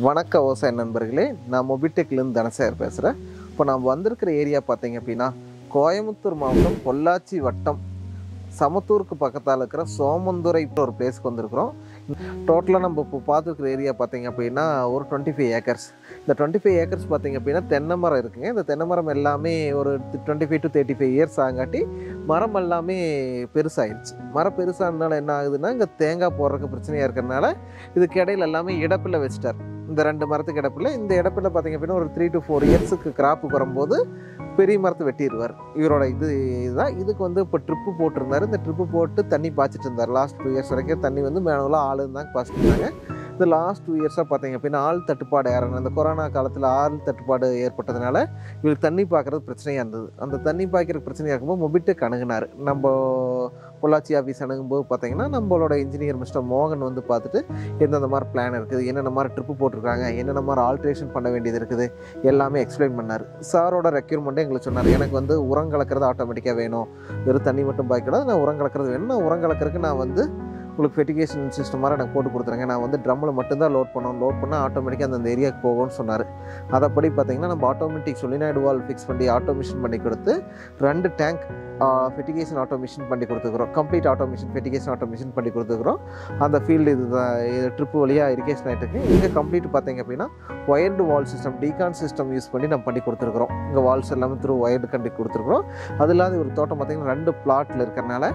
வணக்க விவசாய நண்பர்களே நான் மொபிடெக்லேருந்து தனசேகர் பேசுகிறேன் இப்போ நான் வந்திருக்கிற ஏரியா பார்த்தீங்க அப்படின்னா கோயம்புத்தூர் மாவட்டம் பொள்ளாச்சி வட்டம் சமத்தூருக்கு பக்கத்தால் இருக்கிற சோமந்துரை ஒரு பிளேஸ்க்கு வந்திருக்கிறோம் டோட்டலாக நம்ம இப்போ பார்த்துருக்குற ஏரியா பார்த்தீங்க அப்படின்னா ஒரு டுவெண்ட்டி ஃபைவ் ஏக்கர்ஸ் இந்த டுவெண்ட்டி ஃபைவ் ஏக்கர்ஸ் பார்த்தீங்க அப்படின்னா தென்னை மரம் இருக்குங்க இந்த தென்னை மரம் எல்லாமே ஒரு twenty five to thirty five years ஆகாட்டி மரம் எல்லாமே பெருசாயிருச்சு மரம் பெருசானதுனால என்ன ஆகுதுன்னா இங்கே தேங்காய் போடுறதுக்கு பிரச்சனையாக இருக்கிறதுனால இதுக்கு இடையில எல்லாமே இடப்பில் வச்சுட்டார் இந்த ரெண்டு மரத்துக்கு இடப்பில் இந்த இடப்பில் பார்த்தீங்க அப்படின்னா ஒரு த்ரீ டு ஃபோர் இயர்ஸுக்கு கிராப்பு வரும்போது பெரிய மரத்தை வெட்டிடுவார் இவரோட இது இதுதான் இதுக்கு வந்து இப்போ ட்ரிப்பு போட்டிருந்தாரு இந்த ட்ரிப்பு போட்டு தண்ணி பாய்ச்சிட்டு இருந்தார் லாஸ்ட் டூ இயர்ஸ் வரைக்கும் தண்ணி வந்து மேனுவலாக ஆள் இருந்தாங்க பாய்ச்சிட்டு இருந்தாங்க இந்த லாஸ்ட் டூ இயர்ஸாக பார்த்தீங்க அப்படின்னா ஆள் தட்டுப்பாடு ஏறணும் இந்த கொரோனா காலத்தில் ஆள் தட்டுப்பாடு ஏற்பட்டதுனால இவருக்கு தண்ணி பார்க்குறது பிரச்சனையாக இருந்தது அந்த தண்ணி பாய்க்கிறதுக்கு பிரச்சனையாக இருக்கும்போது மொபிட்டெக் அணுகுனார் நம்ம பொள்ளாச்சி ஆஃபீஸ் அணுகும்போது பார்த்தீங்கன்னா நம்மளோட இன்ஜினியர் மிஸ்டர் மோகன் வந்து பார்த்துட்டு எந்தெந்த மாதிரி பிளான் இருக்குது என்னென்ன மாதிரி ட்ரிப்பு போட்டிருக்காங்க என்னென்ன மாதிரி ஆல்ட்ரேஷன் பண்ண வேண்டியது இருக்குது எல்லாமே எக்ஸ்பிளைன் பண்ணார் சாரோட ரெக்யூர்மெண்ட்டே எங்களுக்கு சொன்னார் எனக்கு வந்து உரம் கலக்கிறது ஆட்டோமேட்டிக்காக வேணும் வெறும் தண்ணி மட்டும் பாய்க்கூடாது நான் உரம் கலக்கிறது வேணும் நான் உரம் கலக்கிறதுக்கு நான் வந்து உங்களுக்கு ஃபெட்டிகேஷன் சிஸ்டம் மாதிரி எனக்கு போட்டு கொடுத்துருங்க நான் வந்து ட்ரம்மில் மட்டும்தான் லோட் பண்ணணும் லோட் பண்ணால் ஆட்டோமேட்டிக்காக அந்தந்த ஏரியாவுக்கு போகும்னு சொன்னார் அதைப்படி பார்த்தீங்கன்னா நம்ம ஆட்டோமேட்டிக் சொலினாய்டு வால் ஃபிக்ஸ் பண்ணி ஆட்டோமேஷன் பண்ணி கொடுத்து ரெண்டு டேங்க் ஃபெட்டிகேஷன் ஆட்டோமேஷன் பண்ணி கொடுத்துக்கிறோம் கம்ப்ளீட் ஆட்டோமேஷன் ஃபெட்டிகேஷன் ஆட்டோமேஷன் பண்ணி கொடுத்துக்கிறோம் அந்த ஃபீல்டு இது ட்ரிப்பு வழியாக இரிகேஷன் ஆகிட்டு இருக்கு இங்கே கம்ப்ளீட் பார்த்தீங்க அப்படின்னா ஒயர்டு வால் சிஸ்டம் டீகான் சிஸ்டம் யூஸ் பண்ணி நம்ம பண்ணி கொடுத்துருக்குறோம் இங்கே வால்ஸ் எல்லாமே த்ரூ ஒயர்டு கண்டி கொடுத்துருக்குறோம் அது இல்லாத ஒரு தோட்டம் பார்த்தீங்கன்னா ரெண்டு பிளாட்டில் இருக்கிறனால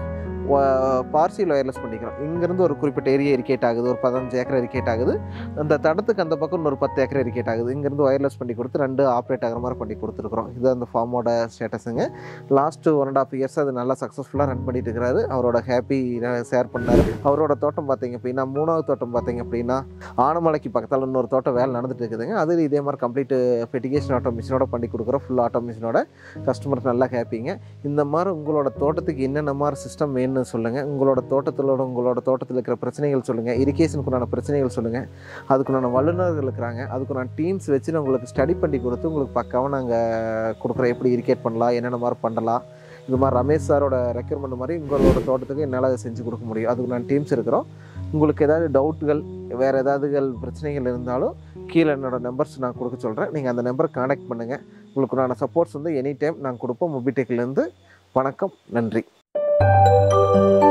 பார்சியல் ஒயர்லெஸ் பண்ணிக்கிறோம் இங்கேருந்து ஒரு குறிப்பிட்ட ஏரியா இரிகேட் ஆகுது ஒரு பதினஞ்சு ஏக்கர் இரிகேட் ஆகுது அந்த தடத்துக்கு அந்த பக்கம் இன்னொரு பத்து ஏக்கர் இரிகேட் ஆகுது இங்கேருந்து ஒயர்லெஸ் பண்ணி கொடுத்து ரெண்டு ஆப்ரேட் ஆகிற மாதிரி பண்ணி கொடுத்துருக்குறோம் இது அந்த ஃபார்மோட ஸ்டேட்டஸுங்க last one and half years அது நல்லா சக்ஸஸ்ஃபுல்லாக ரன் பண்ணிட்டு இருக்கிறாரு அவரோட ஹாப்பி ஷேர் பண்ணார் அவரோட தோட்டம் பார்த்தீங்க அப்படின்னா மூணாவது தோட்டம் பார்த்தீங்க அப்படின்னா ஆனமலைக்கு பக்கத்தில் இன்னொரு தோட்டம் வேலை நடந்துட்டு இருக்குதுங்க அது இதே மாதிரி கம்ப்ளீட் ஃபெட்டிகேஷன் ஆட்டோமேஷனோட பண்ணி கொடுக்குறோம் ஃபுல் ஆட்டோமேஷனோட கஸ்டமருக்கு நல்லா ஹாப்பிங்க இந்த மாதிரி உங்களோட தோட்டத்துக்கு என்னென்ன மாதிரி சிஸ்டம் வேணும்னு சொல்லுங்கள் உங்களோட தோட்டத்திலோட உங்களோட தோட்டத்தில் இருக்கிற பிரச்சனைகள் சொல்லுங்கள் இரிகேஷனுக்குண்டான பிரச்சனைகள் சொல்லுங்கள் அதுக்குண்டான வல்லுநர்கள் இருக்கிறாங்க அதுக்குண்டான டீம்ஸ் வச்சு நான் உங்களுக்கு ஸ்டடி பண்ணி கொடுத்து உங்களுக்கு பக்காவாக நாங்கள் கொடுக்குறோம் எப்படி இரிகேட் பண்ணலாம் என்னென்ன மாதிரி பண்ணலாம் இது மாதிரி ரமேஷ் சாரோட ரெக்யர்மெண்ட் மாதிரி உங்களோட தோட்டத்துக்கு என்னால் அதை செஞ்சு கொடுக்க முடியும் அதுக்கு நான் டீம்ஸ் இருக்கிறோம் உங்களுக்கு ஏதாவது டவுட்டுகள் வேறு ஏதாவதுகள் பிரச்சனைகள் இருந்தாலும் கீழே என்னோட நம்பர்ஸ் நான் கொடுக்க சொல்கிறேன் நீங்கள் அந்த நம்பரை காண்டாக்ட் பண்ணுங்கள் உங்களுக்கு நான் சப்போர்ட்ஸ் வந்து எனி டைம் நான் கொடுப்போம் மொபிடெக்லேருந்து வணக்கம் நன்றி